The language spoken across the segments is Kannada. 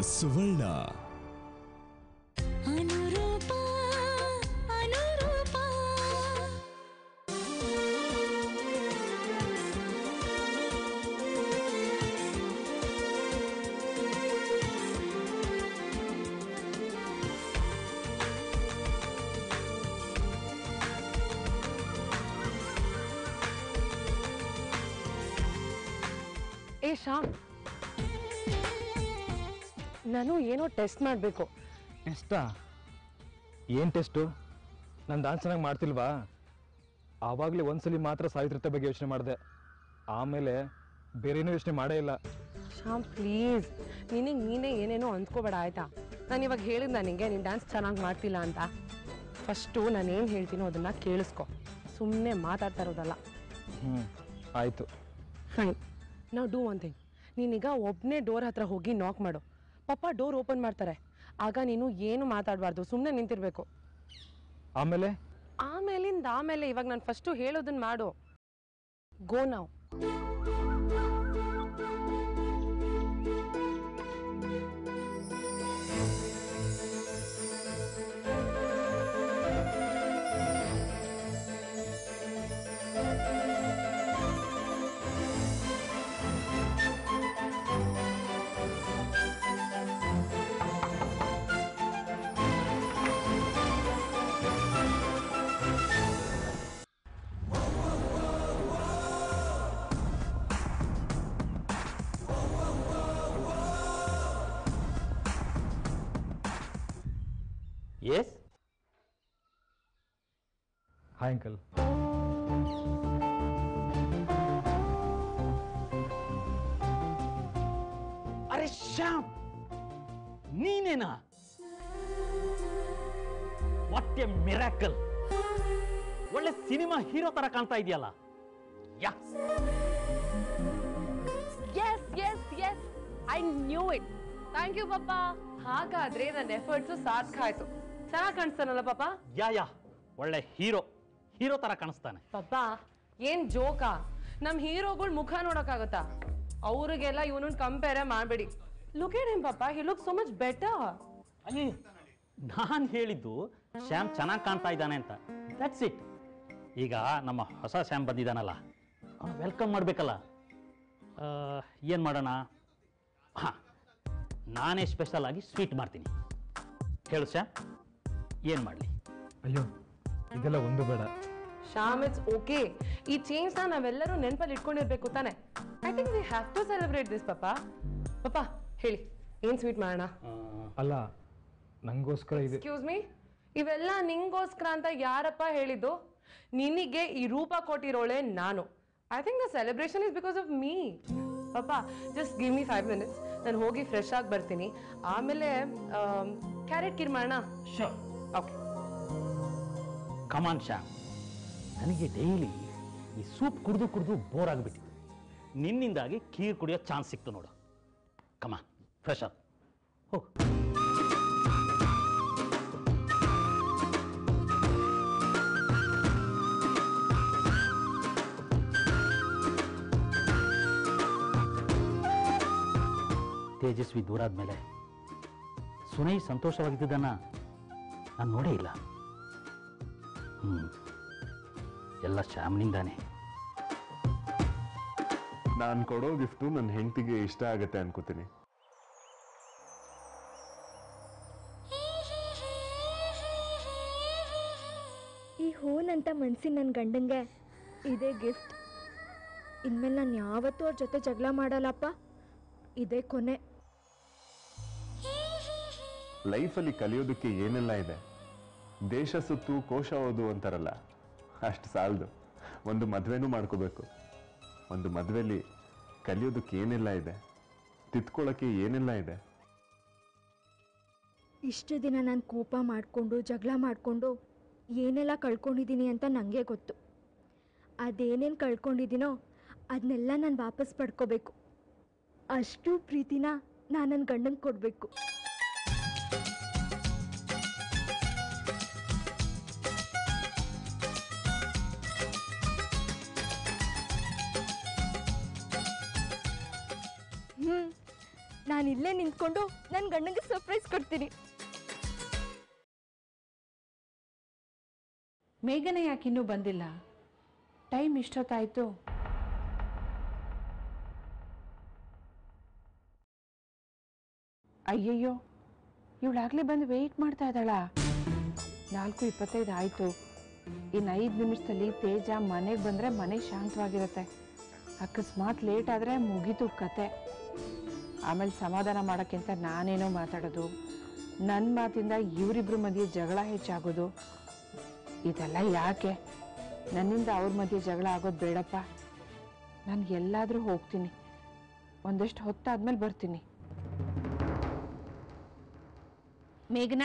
ಸುವರ್ಣ ಅನುರೂಪ ಅನುರೂಪ ಏ ಶ್ಯಾಮ್ ನಾನು ಏನೋ ಟೆಸ್ಟ್ ಮಾಡಬೇಕು ಟೆಸ್ಟಾ ಏನು ಟೆಸ್ಟು ನಾನು ಡಾನ್ಸ್ ಚೆನ್ನಾಗಿ ಮಾಡ್ತಿಲ್ವಾ ಆವಾಗಲೇ ಒಂದ್ಸಲಿ ಮಾತ್ರ ಸಾವಿತ್ರತೆ ಬಗ್ಗೆ ಯೋಚನೆ ಮಾಡಿದೆ ಆಮೇಲೆ ಬೇರೆ ಏನೂ ಯೋಚನೆ ಮಾಡೇ ಇಲ್ಲ ಶ್ಯಾಮ್ ಪ್ಲೀಸ್ ನಿನಗೆ ನೀನೇ ಏನೇನೋ ಅಂದ್ಕೋಬೇಡ ಆಯ್ತಾ ನಾನು ಇವಾಗ ಹೇಳಿದ್ ನನಗೆ ನೀನು ಡ್ಯಾನ್ಸ್ ಚೆನ್ನಾಗಿ ಮಾಡ್ತಿಲ್ಲ ಅಂತ ಫಸ್ಟು ನಾನು ಏನು ಹೇಳ್ತೀನೋ ಅದನ್ನು ಕೇಳಿಸ್ಕೊ ಸುಮ್ಮನೆ ಮಾತಾಡ್ತಾ ಇರೋದಲ್ಲ ಹ್ಞೂ ಆಯಿತು ಫೈನ್ ನಾವು ಡೂ ಒನ್ ಥಿಂಗ್ ನೀನೀಗ ಒಬ್ಬನೇ ಡೋರ್ ಹತ್ರ ಹೋಗಿ ನಾಕ್ ಮಾಡು ಪಪ್ಪ ಡೋರ್ ಓಪನ್ ಮಾಡ್ತಾರೆ ಆಗ ನೀನು ಏನು ಮಾತಾಡಬಾರ್ದು ಸುಮ್ಮನೆ ನಿಂತಿರ್ಬೇಕು ಆಮೇಲೆ ಆಮೇಲಿಂದ ಆಮೇಲೆ ಇವಾಗ ನಾನು ಫಸ್ಟು ಹೇಳೋದನ್ನ ಮಾಡು ಗೋ ನಾವು ಎಸ್ ಹಾಯ್ ಅಂಕಲ್ ಅರೆ ಶ್ಯಾಮ್ ನೀನೇನಾ ವಾಟ್ ಎ ಮಿರಾಕಲ್ ಒಳ್ಳೆ ಸಿನಿಮಾ ಹೀರೋ ತರ ಕಾಣ್ತಾ ಇದೆಯಲ್ಲ yeah yes yes yes I knew it thank you ಪಪ್ಪ ಹಾಗಾದ್ರೆ ನನ್ನ ಎಫರ್ಟ್ಸು ಸಾರ್ಥಕ ಆಯ್ತು ಚೆನ್ನಾಗಿ ಕಾಣಿಸ್ತಾನಲ್ಲ ಪಾಪ ಯಾ ಯಾ ಒಳ್ಳೆ ಹೀರೋ ಹೀರೋ ತರ ಕಾಣಿಸ್ತಾನೆ ಪಪ್ಪ ಏನ್ ಜೋಕಾ ನಮ್ ಹೀರೋಗಳು ಮುಖ ನೋಡಕ್ಕಾಗತ್ತಾ ಅವ್ರಿಗೆಲ್ಲ ಇವನನ್ನ ಕಂಪೇರೇ ಮಾಡಬೇಡಿ ಲುಕ್ ಎಟ್ ಹಿಮ್ ಪಾಪ he look so much better ಅಯ್ಯೋ ನಾನು ಹೇಳಿದ್ದು ಶ್ಯಾಮ್ ಚೆನ್ನಾಗಿ ಕಾಣ್ತಾ ಇದ್ದಾನೆ ಅಂತ ದಟ್ಸ್ ಇಟ್ ಈಗ ನಮ್ಮ ಹೊಸ ಶ್ಯಾಮ್ ಬಂದಿದ್ದಾನಲ್ಲ ವೆಲ್ಕಮ್ ಮಾಡಬೇಕಲ್ಲ ಏನು ಮಾಡೋಣ ಹಾಂ ನಾನೇ ಸ್ಪೆಷಲ್ ಆಗಿ ಸ್ವೀಟ್ ಮಾಡ್ತೀನಿ ಹೇಳು ಶ್ಯಾಮ್ ಏನು ಮಾಡಲಿ ಅಯ್ಯೋ ಇದೆಲ್ಲ ಒಂದು ಬೇಡ ಶಾಮ್ ಇಟ್ಸ್ ಓಕೆ ಈ ಚೇಂಜ್ ನ ನಾವೆಲ್ಲರೂ ನೆನಪಲ್ಲಿ ಇಟ್ಕೊಂಡಿರ್ಬೇಕು ತಾನೆ I think we have to celebrate this ಪಾಪ ಪಾಪ ಹೇಳಿ ಏನ್ ಸ್ವೀಟ್ ಮಾಡೋಣ ಅಲ್ಲ ನಂಗೋಸ್ಕರ ಇದೆ ಎಕ್ಸ್ಕ್ಯೂಸ್ ಮೀ ಇವೆಲ್ಲ ನಿಂಗೋಸ್ಕರ ಅಂತ ಯಾರಪ್ಪ ಹೇಳಿದ್ದು ನಿನಗೆ ಈ ರೂಪ ಕೊಟ್ಟಿರೋಳೆ ನಾನು I think the celebration is because of me ಪಾಪ just give me five minutes ನಾನು ಹೋಗಿ ಫ್ರೆಶ್ ಆಗಿ ಬರ್ತೀನಿ ಆಮೇಲೆ ಕ್ಯಾರೆಟ್ ಕೀರ್ ಮಾಡೋಣ ಶೋರ್ ಓಕೆ ಕಮಾನ್ ಶ್ಯಾಮ್ ನನಗೆ ಡೈಲಿ ಈ ಸೂಪ್ ಕುಡಿದು ಕುಡಿದು ಬೋರ್ ಆಗಿಬಿಟ್ಟಿದೆ ನಿನ್ನಿಂದಾಗಿ ಕೀರ್ ಕುಡಿಯೋ ಚಾನ್ಸ್ ಸಿಕ್ತು ನೋಡು ಕಮಾನ್ ಫ್ರೆಶ್ ಅಪ್ ಹೋಗು ತೇಜಸ್ವಿ ದೂರ ಆದ್ಮೇಲೆ ಸುನೈ ಸಂತೋಷವಾಗಿದ್ದದನ್ನ ನಾನು ನೋಡೇ ಇಲ್ಲ ಹ್ಮ್ ಎಲ್ಲ ಶ್ಯಾಮ್ನಿಂದಾನೆ ನಾನು ಕೊಡೋ ಗಿಫ್ಟು ನನ್ನ ಹೆಂಡತಿಗೆ ಇಷ್ಟ ಆಗತ್ತೆ ಅನ್ಕೋತೀನಿ ಈ ಹೋನಂತ ಮನ್ಸಿನ ನನ್ನ ಗಂಡಂಗೆ ಇದೇ ಗಿಫ್ಟ್ ಇನ್ಮೇಲೆ ನಾನು ಯಾವತ್ತೂ ಅವ್ರ ಜೊತೆ ಜಗಳ ಮಾಡಲ್ಲಪ್ಪ ಇದೇ ಕೊನೆ ಲೈಫಲ್ಲಿ ಕಲಿಯೋದಕ್ಕೆ ಏನೆಲ್ಲ ಇದೆ ದೇಶ ಸುತ್ತು ಕೋಶ ಓದು ಅಂತಾರಲ್ಲ ಅಷ್ಟು ಸಾಲದು ಒಂದು ಮದುವೆನೂ ಮಾಡ್ಕೋಬೇಕು ಒಂದು ಮದುವೆಲಿ ಕಲಿಯೋದಕ್ಕೆ ಏನೆಲ್ಲ ಇದೆ ತಿದ್ಕೊಳ್ಳೋಕ್ಕೆ ಏನೆಲ್ಲ ಇದೆ ಇಷ್ಟು ದಿನ ನಾನು ಕೋಪ ಮಾಡಿಕೊಂಡು ಜಗಳ ಮಾಡಿಕೊಂಡು ಏನೆಲ್ಲ ಕಳ್ಕೊಂಡಿದ್ದೀನಿ ಅಂತ ನನಗೆ ಗೊತ್ತು ಅದೇನೇನು ಕಳ್ಕೊಂಡಿದ್ದೀನೋ ಅದನ್ನೆಲ್ಲ ನಾನು ವಾಪಸ್ ಪಡ್ಕೋಬೇಕು ಅಷ್ಟು ಪ್ರೀತಿನ ನಾನು ನನ್ನ ಗಂಡಂಗೆ ಕೊಡಬೇಕು ಹ್ಞೂ ನಾನು ನಾನು ಇಲ್ಲೇ ನಿಂತ್ಕೊಂಡು ನನ್ನ ಗಂಡಂಗೆ ಸರ್ಪ್ರೈಸ್ ಕೊಡ್ತೀನಿ ಮೇಘನ ಯಾಕೆ ಇನ್ನೂ ಬಂದಿಲ್ಲ ಟೈಮ್ ಇಷ್ಟೊತ್ತಾಯ್ತು ಅಯ್ಯಯ್ಯೋ ಇವಳಾಗಲೇ ಬಂದು ವೆಯ್ಟ್ ಮಾಡ್ತಾ ಇದ್ದಾಳಾ ನಾಲ್ಕು ಇಪ್ಪತ್ತೈದು ಆಯಿತು ಇನ್ನು ಐದು ನಿಮಿಷದಲ್ಲಿ ತೇಜ ಮನೆಗೆ ಬಂದರೆ ಮನೆ ಶಾಂತವಾಗಿರುತ್ತೆ ಅಕಸ್ಮಾತ್ ಲೇಟ್ ಆದರೆ ಮುಗೀತು ಕತೆ ಆಮೇಲೆ ಸಮಾಧಾನ ಮಾಡೋಕ್ಕಿಂತ ನಾನೇನೋ ಮಾತಾಡೋದು ನನ್ನ ಮಾತಿಂದ ಇವರಿಬ್ರ ಮಧ್ಯೆ ಜಗಳ ಹೆಚ್ಚಾಗೋದು ಇದೆಲ್ಲ ಯಾಕೆ ನನ್ನಿಂದ ಅವ್ರ ಮಧ್ಯೆ ಜಗಳ ಆಗೋದು ಬೇಡಪ್ಪ ನಾನು ಎಲ್ಲಾದರೂ ಹೋಗ್ತೀನಿ ಒಂದಷ್ಟು ಹೊತ್ತಾದ್ಮೇಲೆ ಬರ್ತೀನಿ ಮೇಘನಾ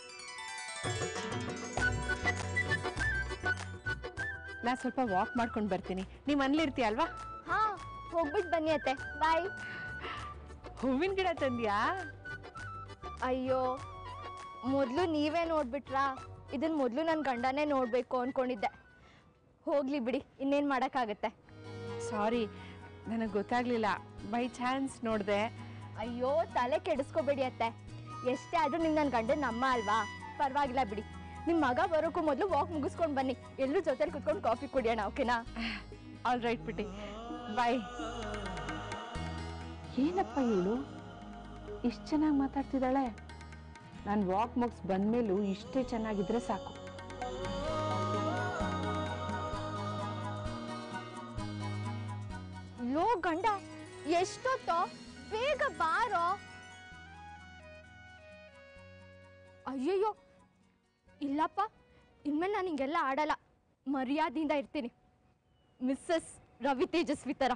ನಾ ಸ್ವಲ್ಪ ವಾಕ್ ಮಾಡ್ಕೊಂಡು ಬರ್ತೀನಿ ನೀವು ಮನೇಲಿರ್ತೀಯ ಅಲ್ವಾ ಹಾ ಹೋಗ್ಬಿಟ್ಟು ಬನ್ನಿ ಅತ್ತೆ ಬಾಯ್ ಹೂವಿನ ಗಿಡ ತಂದ್ಯಾ ಅಯ್ಯೋ ಮೊದಲು ನೀವೇ ನೋಡ್ಬಿಟ್ರಾ ಇದನ್ನ ಮೊದಲು ನನ್ನ ಗಂಡನೇ ನೋಡಬೇಕು ಅನ್ಕೊಂಡಿದ್ದೆ ಹೋಗ್ಲಿ ಬಿಡಿ ಇನ್ನೇನು ಮಾಡೋಕ್ಕಾಗತ್ತೆ ಸಾರಿ ನನಗೆ ಗೊತ್ತಾಗ್ಲಿಲ್ಲ ಬೈ ಚಾನ್ಸ್ ನೋಡಿದೆ ಅಯ್ಯೋ ತಲೆ ಕೆಡಿಸ್ಕೋಬೇಡಿ ಅತ್ತೆ ಎಷ್ಟೇ ಆದ್ರೂ ನಿಮ್ ನನ್ನ ಗಂಡನ ನಮ್ಮ ಅಲ್ವಾ ಪರವಾಗಿಲ್ಲ ಬಿಡಿ ನಿಮ್ಮ ಮಗ ಬರೋಕ್ಕೂ ಮೊದಲು ವಾಕ್ ಮುಗಿಸ್ಕೊಂಡು ಬನ್ನಿ ಎಲ್ಲರೂ ಜೊತೆಲಿ ಕುತ್ಕೊಂಡು ಕಾಫಿ ಕುಡಿಯೋಣ ಓಕೆನಾ ಆಲ್ ರೈಟ್ ಬಿಟ್ಟಿ ಬಾಯ್ ಏನಪ್ಪ ಇವಳು ಇಷ್ಟು ಚೆನ್ನಾಗಿ ಮಾತಾಡ್ತಿದ್ದಾಳೆ ನಾನು ವಾಕ್ ಮುಗಿಸ್ ಬಂದ್ಮೇಲೂ ಇಷ್ಟೇ ಚೆನ್ನಾಗಿದ್ರೆ ಸಾಕು ಲೋ ಗಂಡ ಎಷ್ಟೊತ್ತೋ ಬೇಗ ಬಾರೋ ಅಯ್ಯಯ್ಯೋ ಇಲ್ಲಪ್ಪ ಇನ್ಮೇಲೆ ನಾನು ಹಿಂಗೆಲ್ಲ ಆಡಲ್ಲ ಮರ್ಯಾದೆಯಿಂದ ಇರ್ತೀನಿ ಮಿಸ್ಸಸ್ ರವಿ ತೇಜಸ್ವಿ ಥರ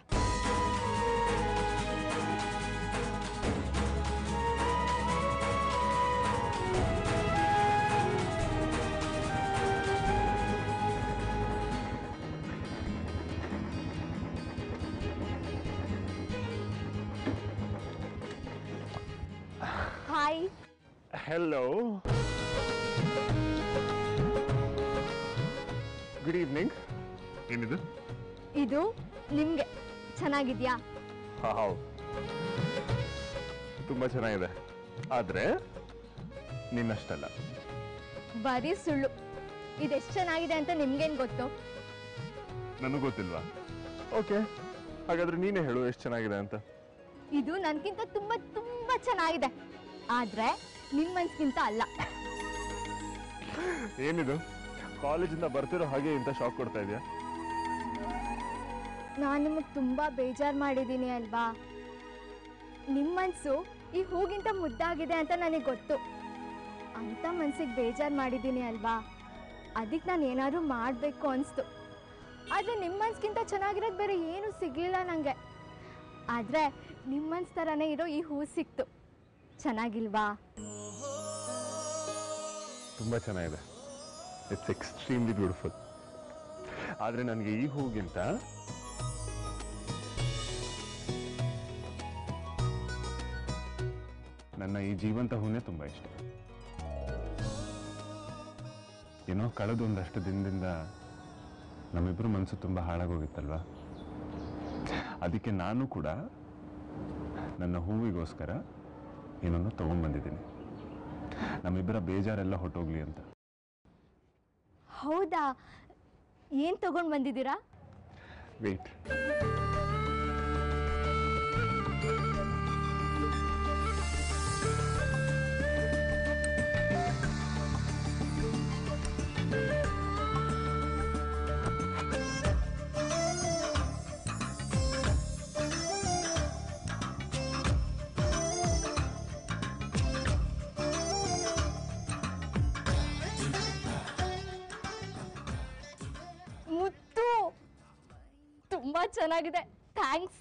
ಹಾಯ್ ಹೆಲೋ ಗುಡ್ ಈವ್ನಿಂಗ್ ಏನಿದು ಇದು ನಿಮಗೆ ಚೆನ್ನಾಗಿದ್ಯಾ ಹಾವ್ ತುಂಬಾ ಚೆನ್ನಾಗಿದೆ ಆದ್ರೆ ನಿನ್ನಷ್ಟಲ್ಲ ಬರೀ ಸುಳ್ಳು ಇದೆಷ್ಟು ಚೆನ್ನಾಗಿದೆ ಅಂತ ನಿಮ್ಗೇನು ಗೊತ್ತು ನನಗೆ ಗೊತ್ತಿಲ್ವಾ ಓಕೆ ಹಾಗಾದ್ರೆ ನೀನೇ ಹೇಳು ಎಷ್ಟು ಚೆನ್ನಾಗಿದೆ ಅಂತ ಇದು ನನ್ಗಿಂತ ತುಂಬಾ ತುಂಬಾ ಚೆನ್ನಾಗಿದೆ ಆದ್ರೆ ನಿಮ್ ಮನ್ಸ್ಗಿಂತ ಅಲ್ಲ ಏನಿದು ಕಾಲೇಜಿಂದ ಬರ್ತಿರೋ ಹಾಗೆ ಇಂಥ ಶಾಕ್ ಕೊಡ್ತಾ ಇದೆಯಾ ನಾನು ನಿಮಗೆ ತುಂಬಾ ಬೇಜಾರು ಮಾಡಿದ್ದೀನಿ ಅಲ್ವಾ ನಿಮ್ಮ ಮನ್ಸು ಈ ಹೂಗಿಂತ ಮುದ್ದಾಗಿದೆ ಅಂತ ನನಗೆ ಗೊತ್ತು ಅಂತ ಮನ್ಸಿಗೆ ಬೇಜಾರು ಮಾಡಿದ್ದೀನಿ ಅಲ್ವಾ ಅದಕ್ಕೆ ನಾನು ಏನಾದರೂ ಮಾಡಬೇಕು ಅನಿಸ್ತು ಆದರೆ ನಿಮ್ಮ ಮನ್ಸ್ಗಿಂತ ಚೆನ್ನಾಗಿರೋದು ಬೇರೆ ಏನೂ ಸಿಗಲಿಲ್ಲ ನನಗೆ ಆದರೆ ನಿಮ್ಮ ಮನ್ಸ್ ಥರನೇ ಇರೋ ಈ ಹೂ ಸಿಕ್ತು ಚೆನ್ನಾಗಿಲ್ವಾ ತುಂಬಾ ಚೆನ್ನಾಗಿದೆ ಇಟ್ಸ್ ಎಕ್ಸ್ಟ್ರೀಮ್ಲಿ ಬ್ಯೂಟಿಫುಲ್ ಆದ್ರೆ ನನಗೆ ಈ ಹೂಗಿಂತ ನನ್ನ ಈ ಜೀವಂತ ಹೂನೇ ತುಂಬಾ ಇಷ್ಟ ಏನೋ ಕಳೆದೊಂದಷ್ಟು ದಿನದಿಂದ ನಮ್ಮಿಬ್ರು ಮನಸ್ಸು ತುಂಬಾ ಹಾಳಾಗೋಗಿತ್ತಲ್ವಾ ಅದಕ್ಕೆ ನಾನು ಕೂಡ ನನ್ನ ಹೂವಿಗೋಸ್ಕರ ಏನನ್ನು ತಗೊಂಡ್ಬಂದಿದ್ದೀನಿ ನಮ್ಮಿಬ್ಬರ ಬೇಜಾರೆಲ್ಲ ಹೊಟ್ಟೋಗ್ಲಿ ಅಂತ ಹೌದಾ ಏನು ತಗೊಂಡು ಬಂದಿದ್ದೀರಾ ವೇಟ್ ಮುತ್ತು ತುಂಬಾ ಚೆನ್ನಾಗಿದೆ ಥ್ಯಾಂಕ್ಸ್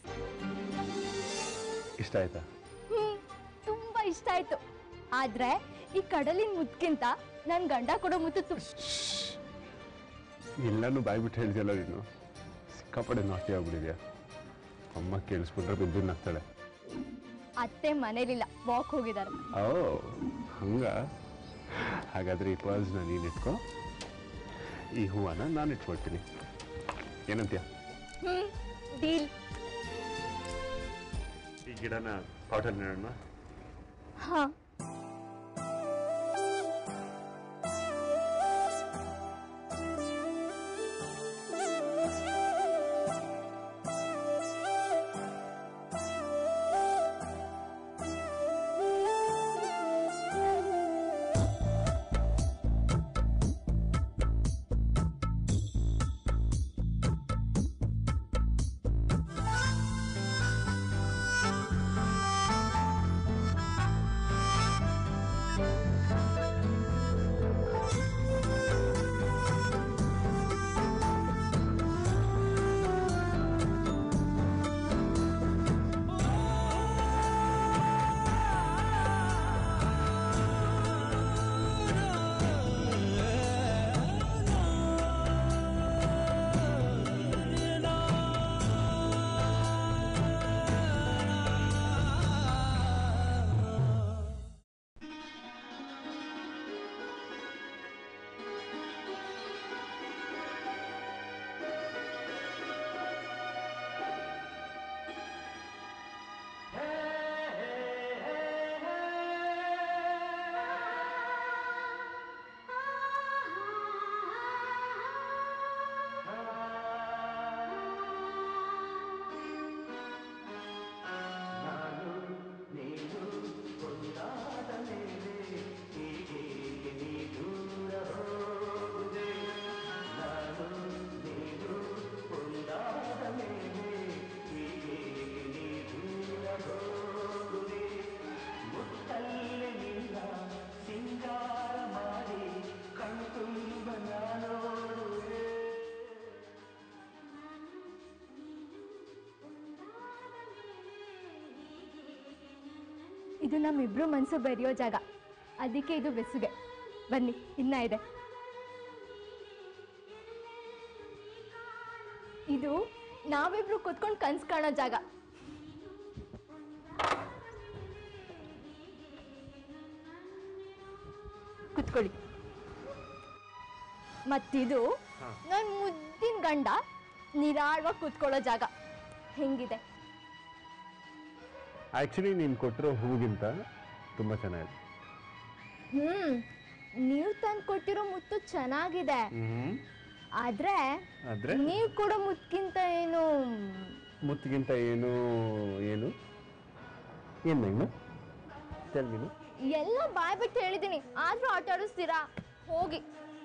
ಇಷ್ಟ ಆಯ್ತಾ ಹ್ಮ್ ತುಂಬಾ ಇಷ್ಟ ಆಯ್ತು ಆದ್ರೆ ಈ ಕಡಲಿನ ಮುತ್ಕಿಂತ ನನ್ ಗಂಡ ಕೊಡೋ ಮುತ್ತು ತು- ಎಲ್ಲಾನು ಬಾಯ್ಬಿಟ್ಟು ಹೇಳ್ತಿಯಲ್ಲ ನೀನು ಸಿಕ್ಕಾಪಡೆ ನಾಟಿ ಆಗ್ಬಿಟ್ಟಿದ್ಯಾ ಅಮ್ಮ ಕೇಳಿಸ್ಬಿಟ್ರೆ ಬಿದ್ದು ನಗ್ತಾಳೆ ಅತ್ತೆ ಮನೇಲಿಲ್ಲ ವಾಕ್ ಹೋಗಿದ್ದಾರೆ ಓ ಹಂಗ ಹಾಗಾದ್ರೆ ಈ ಪರ್ಸ್ನ ನೀನು ಇಟ್ಕೋ ಈ ಹೂವನ್ನ ನಾನು ಇಟ್ಕೊಳ್ತೀನಿ ಏನಂತೀಯ ಹ್ಮ್ ಡೀಲ್ ಈ ಗಿಡನ ಪಾಟಲ್ಲಿ ನೆಡೋಣ ಹಾಂ ಇದು ನಮ್ಮಿಬ್ರು ಮನಸ್ಸು ಬೆರೆಯೋ ಜಾಗ ಅದಕ್ಕೆ ಇದು ಬೆಸುಗೆ ಬನ್ನಿ ಇನ್ನ ಇದೆ ಇದು ನಾವಿಬ್ರು ಕುತ್ಕೊಂಡು ಕನ್ಸು ಕಾಣೋ ಜಾಗ ಕುತ್ಕೊಳ್ಳಿ ಮತ್ತಿದು ನನ್ನ ಮುದ್ದಿನ ಗಂಡ ನಿರಾಳವಾಗಿ ಕುತ್ಕೊಳ್ಳೋ ಜಾಗ ಹೆಂಗಿದೆ ಆ್ಯಕ್ಚುಲಿ ನೀನು ಕೊಟ್ಟಿರೋ ಹೂಗಿಂತ ತುಂಬ ಚೆನ್ನಾಗಿದೆ ಹ್ಮ್ ನೀವು ತಂದು ಕೊಟ್ಟಿರೋ ಮುತ್ತು ಚೆನ್ನಾಗಿದೆ ಆದ್ರೆ ಆದರೆ ನೀವು ಕೊಡೋ ಮುತ್ಕಿಂತ ಏನು ಮುತ್ತಿಗಿಂತ ಏನು ಏನು ಏನು ನೀನು ಚೆಲ್ ನೀನು ಎಲ್ಲ ಬಾಯ್ ಬಿಟ್ಟು ಹೇಳಿದೀನಿ ಆದ್ರೂ ಆಟ ಆಡಿಸ್ತೀರಾ ಹೋಗಿ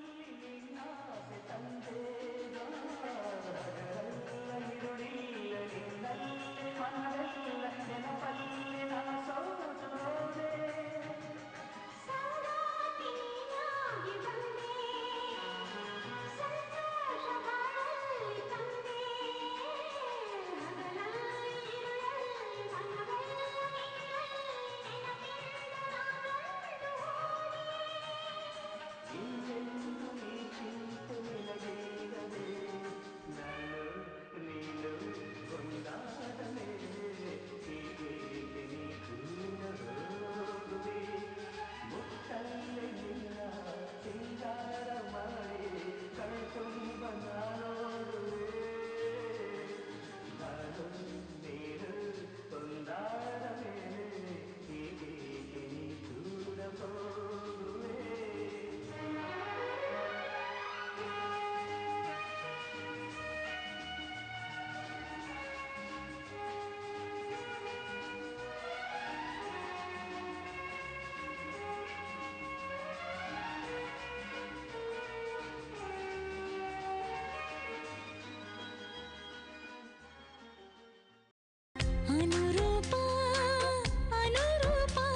ಅನುರೂಪ ಅನುರೂಪ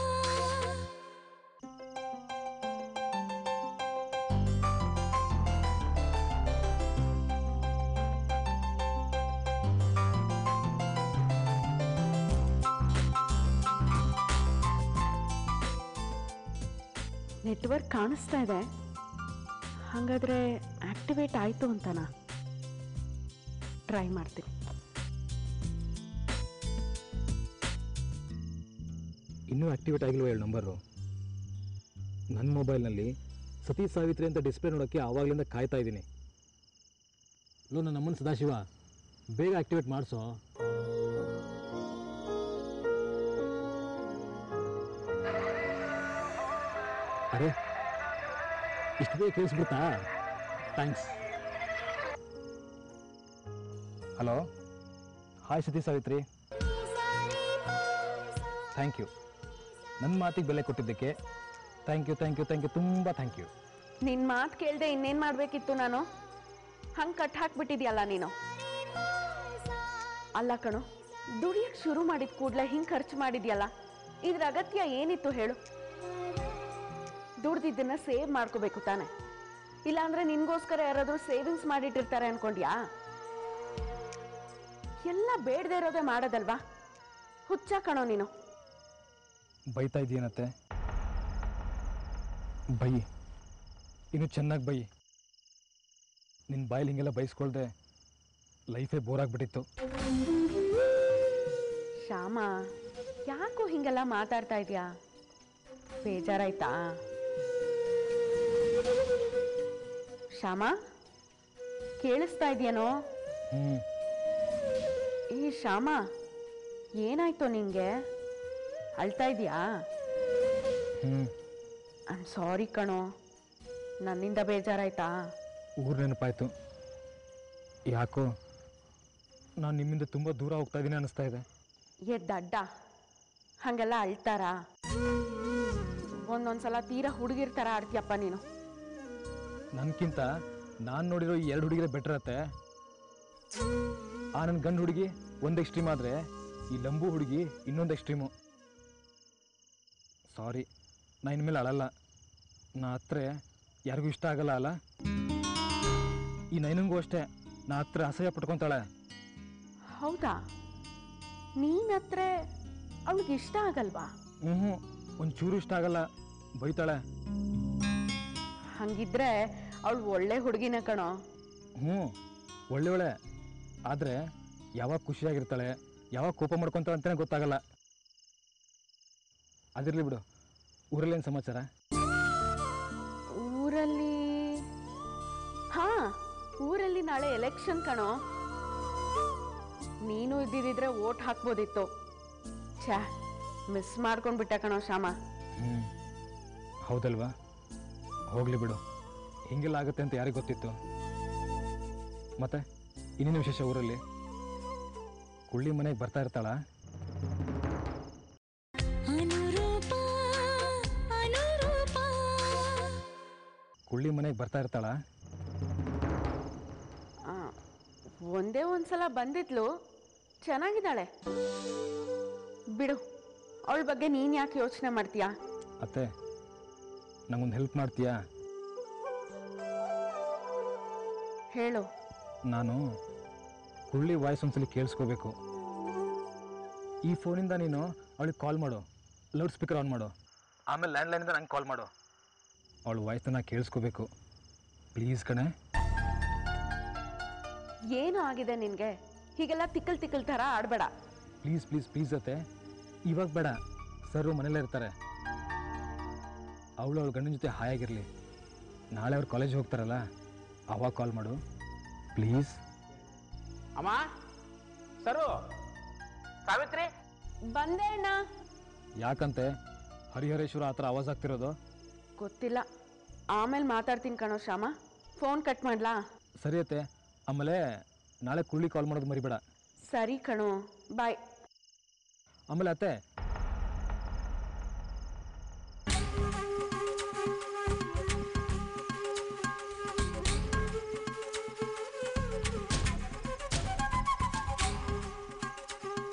ನೆಟ್ವರ್ಕ್ ಕಾಣಿಸ್ತಾ ಇದೆ ಹಾಗಾದರೆ ಆಕ್ಟಿವೇಟ್ ಆಯಿತು ಅಂತನಾ ಟ್ರೈ ಮಾಡ್ತೀನಿ ಇನ್ನೂ ಆಕ್ಟಿವೇಟ್ ಆಗಿಲ್ವ ಹೇಳು ನಂಬರು ನನ್ನ ಮೊಬೈಲ್ನಲ್ಲಿ ಸತೀ ಸಾವಿತ್ರಿ ಅಂತ ಡಿಸ್ಪ್ಲೇ ನೋಡೋಕ್ಕೆ ಆವಾಗಲಿಂದ ಕಾಯ್ತಾ ಇದ್ದೀನಿ ಲೋ ನನ್ನ ಅಮ್ಮನ ಸದಾಶಿವ ಬೇಗ ಆಕ್ಟಿವೇಟ್ ಮಾಡಿಸೋ ಅರೆ ಇಷ್ಟು ಬೇಗ ಕೇಳಿಸ್ಬಿಡ್ತಾ thanks hello hi Satish Savitri thank you ನನ್ನ ಮಾತಿಗೆ ಬೆಲೆ ಕೊಟ್ಟಿದ್ದಕ್ಕೆ thank you thank you thank you ತುಂಬ ಥ್ಯಾಂಕ್ ಯು ನಿನ್ ಮಾತು ಕೇಳ್ದೆ ಇನ್ನೇನ್ ಮಾಡ್ಬೇಕಿತ್ತು ನಾನು ಹಂಗ್ ಕಟ್ ಹಾಕ್ಬಿಟ್ಟಿದ್ಯಲ್ಲ ನೀನು ಅಲ್ಲ ಕಣೋ ದುಡಿಯಕ್ ಶುರು ಮಾಡಿದ ಕೂಡ್ಲೆ ಹಿಂಗ್ ಖರ್ಚು ಮಾಡಿದ್ಯಲ್ಲ ಇದ್ರ ಅಗತ್ಯ ಏನಿತ್ತು ಹೇಳು ದುಡ್ದಿದ್ದನ್ನ ಸೇವ್ ಮಾಡ್ಕೋಬೇಕು ತಾನೆ ಇಲ್ಲಾಂದ್ರೆ ನಿನ್ಗೋಸ್ಕರ ಯಾರಾದ್ರೂ ಸೇವಿಂಗ್ಸ್ ಮಾಡಿಟ್ಟಿರ್ತಾರೆ ಅನ್ಕೊಂಡ್ಯಾ ಎಲ್ಲ ಬೇಡದೇ ಇರೋದೇ ಮಾಡೋದಲ್ವಾ ಹುಚ್ಚ ಕಣೋ ನೀನು ಬೈತಾ ಇದೆಯೇನತ್ತೆ ಬೈ ಇನ್ನು ಚೆನ್ನಾಗಿ ಬೈ ನಿನ್ನ ಬಾಯಲ್ಲಿ ಹಿಂಗೆಲ್ಲ ಬೈಸ್ಕೊಳ್ದೆ ಲೈಫೇ ಬೋರ್ ಆಗ್ಬಿಟ್ಟಿತ್ತು ಶ್ಯಾಮ ಯಾಕೋ ಹಿಂಗೆಲ್ಲ ಮಾತಾಡ್ತಾ ಇದ್ಯಾ ಬೇಜಾರಾಯ್ತಾ ಶ್ಯಾಮ ಕೇಳಿಸ್ತಾ ಇದೆಯೇನೋ ಹ್ಞೂ ಈ ಶ್ಯಾಮ ಏನಾಯ್ತು ನಿಂಗೆ ಅಳ್ತಾ ಇದೆಯಾ ಹ್ಞೂ ಐಮ್ ಸಾರಿ ಕಣೋ ನನ್ನಿಂದ ಬೇಜಾರಾಯ್ತಾ ಊರು ನೆನಪಾಯ್ತು ಯಾಕೋ ನಾನು ನಿಮ್ಮಿಂದ ತುಂಬ ದೂರ ಹೋಗ್ತಾ ಇದ್ದೀನಿ ಅನಿಸ್ತಾ ಇದೆ ಎದ್ದಡ್ಡ ಹಂಗೆಲ್ಲ ಅಳ್ತಾರಾ ಒಂದೊಂದ್ಸಲ ತೀರಾ ಹುಡುಗಿರ್ ಥರ ಆಡ್ತೀಯಪ್ಪ ನೀನು ನನಗಿಂತ ನಾನು ನೋಡಿರೋ ಈ ಎರಡು ಹುಡುಗಿರೇ ಬೆಟರ್ ಅತ್ತೆ ಆ ನನ್ನ ಗಂಡು ಹುಡುಗಿ ಒಂದು ಎಕ್ಸ್ಟ್ರೀಮ್ ಆದರೆ ಈ ಲಂಬು ಹುಡುಗಿ ಇನ್ನೊಂದು ಎಕ್ಸ್ಟ್ರೀಮು ಸಾರಿ ನಾ ಇನ್ಮೇಲೆ ಅಳಲ್ಲ ನಾ ಹತ್ರ ಯಾರಿಗೂ ಇಷ್ಟ ಆಗಲ್ಲ ಅಲ್ಲ ಈ ನೈನಂಗೂ ಅಷ್ಟೇ ನಾ ಹತ್ರ ಅಸಹ್ಯ ಪಟ್ಕೊತಾಳೆ ಹೌದಾ ನೀನ್ ಹತ್ರ ಅವಳಿಗೆ ಇಷ್ಟ ಆಗಲ್ವಾ ಹ್ಞೂ ಒಂಚೂರು ಇಷ್ಟ ಆಗಲ್ಲ ಬೈತಾಳೆ ಹಂಗಿದ್ರೆ ಅವಳು ಒಳ್ಳೆ ಹುಡುಗಿನ ಕಣೋ ಹ್ಞೂ ಒಳ್ಳೆ ಒಳ್ಳೆ ಆದರೆ ಯಾವಾಗ ಖುಷಿಯಾಗಿರ್ತಾಳೆ ಯಾವಾಗ ಕೋಪ ಮಾಡ್ಕೊತಾಳೆ ಅಂತಲೇ ಗೊತ್ತಾಗಲ್ಲ ಅದಿರಲಿ ಬಿಡು ಊರಲ್ಲೇನು ಸಮಾಚಾರ ಊರಲ್ಲಿ ಹಾ ಊರಲ್ಲಿ ನಾಳೆ ಎಲೆಕ್ಷನ್ ಕಣೋ ನೀನು ಇದ್ದಿದ್ರೆ ಓಟ್ ಹಾಕ್ಬೋದಿತ್ತು ಛಾ ಮಿಸ್ ಮಾಡ್ಕೊಂಡ್ಬಿಟ್ಟೆ ಕಣೋ ಶ್ಯಾಮ ಹ್ಞೂ ಹೌದಲ್ವಾ ಹೋಗಲಿ ಬಿಡು ಹಿಂಗೆಲ್ಲ ಆಗುತ್ತೆ ಅಂತ ಯಾರಿಗೆ ಗೊತ್ತಿತ್ತು ಮತ್ತೆ ಇನ್ನೇನು ವಿಶೇಷ ಊರಲ್ಲಿ ಕುಳ್ಳಿ ಮನೆಗೆ ಬರ್ತಾ ಇರ್ತಾಳಾ ಅನುರೂಪ ಅನುರೂಪ ಕುಳ್ಳಿ ಮನೆಗೆ ಬರ್ತಾ ಇರ್ತಾಳಾ ಆ, ಒಂದೇ ಒಂದ್ಸಲ ಬಂದಿದ್ಲು ಚೆನ್ನಾಗಿದ್ದಾಳೆ ಬಿಡು ಅವಳ ಬಗ್ಗೆ ನೀನ್ ಯಾಕೆ ಯೋಚನೆ ಮಾಡ್ತೀಯಾ ಅತ್ತೆ ನಂಗೊಂದು ಹೆಲ್ಪ್ ಮಾಡ್ತೀಯಾ ಹೇಳು ನಾನು ಕುಳ್ಳಿ ವಾಯ್ಸ್ ಒಂದ್ಸಲಿ ಕೇಳಿಸ್ಕೋಬೇಕು ಈ ಫೋನಿಂದ ನೀನು ಅವಳಿಗೆ ಕಾಲ್ ಮಾಡು ಲೌಡ್ ಸ್ಪೀಕರ್ ಆನ್ ಮಾಡು ಆಮೇಲೆ ಲ್ಯಾಂಡ್ಲೈನಿಂದ ನಂಗೆ ಕಾಲ್ ಮಾಡು ಅವಳ ವಾಯ್ಸ್ನ ನಾ ಕೇಳಿಸ್ಕೋಬೇಕು ಪ್ಲೀಸ್ ಕಣೆ ಏನು ಆಗಿದೆ ನಿನ್ಗೆ ಹೀಗೆಲ್ಲ ತಿಕ್ಕಲ್ ತಿಕ್ಕಲ್ ಥರ ಆಡ್ಬೇಡ ಪ್ಲೀಸ್ ಪ್ಲೀಸ್ ಪ್ಲೀಸ್ ಅತ್ತೆ ಇವಾಗ ಬೇಡ ಸರ್ ಮನೇಲೇ ಇರ್ತಾರೆ ಅವಳು ಅವಳ ಗಂಡನ ಜೊತೆ ಹಾಯಾಗಿರಲಿ ನಾಳೆ ಅವ್ರು ಕಾಲೇಜ್ ಹೋಗ್ತಾರಲ್ಲ ಅವಾಗ ಕಾಲ್ ಮಾಡು ಪ್ಲೀಸ್ ಅಮ್ಮ ಸರು ಸಾವಿತ್ರಿ ಬಂದೆ ಅಣ್ಣ ಯಾಕಂತೆ ಹರಿಹರೇಶ್ವರ ಆ ಥರ ಆವಾಜ್ ಆಗ್ತಿರೋದು ಗೊತ್ತಿಲ್ಲ ಆಮೇಲೆ ಮಾತಾಡ್ತೀನಿ ಕಣೋ ಶ್ಯಾಮ ಫೋನ್ ಕಟ್ ಮಾಡ್ಲಾ ಸರಿ ಅತ್ತೆ ಆಮೇಲೆ ನಾಳೆ ಕುಳ್ಳಿ ಕಾಲ್ ಮಾಡೋದು ಮರಿಬೇಡ ಸರಿ ಕಣೋ ಬಾಯ್ ಆಮೇಲೆ ಅತ್ತೆ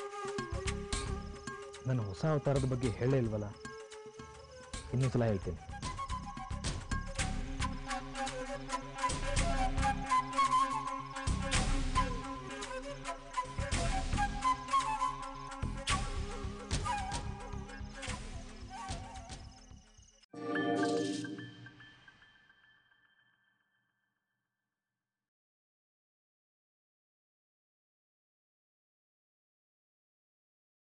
ನನ್ನ ಹೊಸ ಅವತಾರದ ಬಗ್ಗೆ ಹೇಳೇ ಇಲ್ವಲ್ಲ ಇನ್ನೊಂದ್ಸಲ ಹೇಳ್ತೀನಿ